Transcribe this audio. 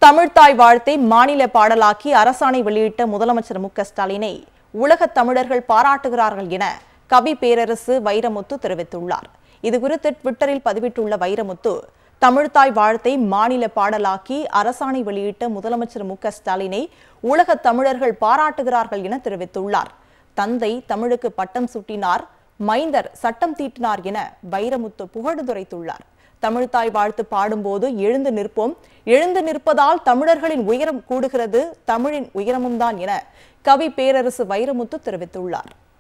தமிழ்த்தாய் வாழ்த்தை மாநில பாடலாக்கி அரசாணை வெளியிட்ட முதலமைச்சர் மு க ஸ்டாலினை உலகத் தமிழர்கள் பாராட்டுகிறார்கள் என கவி பேரரசு வைரமுத்து தெரிவித்துள்ளார் இதுகுறித்து ட்விட்டரில் பதிவிட்டுள்ள வைரமுத்து தமிழ்த்தாய் வாழ்த்தை மாநில பாடலாக்கி அரசாணை வெளியிட்ட முதலமைச்சர் மு க ஸ்டாலினை உலகத் தமிழர்கள் பாராட்டுகிறார்கள் என தெரிவித்துள்ளார் தந்தை தமிழுக்கு பட்டம் சூட்டினார் மைந்தர் சட்டம் தீட்டினார் என வைரமுத்து புகழ்ந்துரைத்துள்ளார் தமிழ்த்தாய் வாழ்த்து பாடும்போது எழுந்து நிற்போம் எழுந்து நிற்பதால் தமிழர்களின் உயரம் கூடுகிறது தமிழின் உயரமும் தான் என கவி பேரரசு வைரமுத்து தெரிவித்துள்ளார்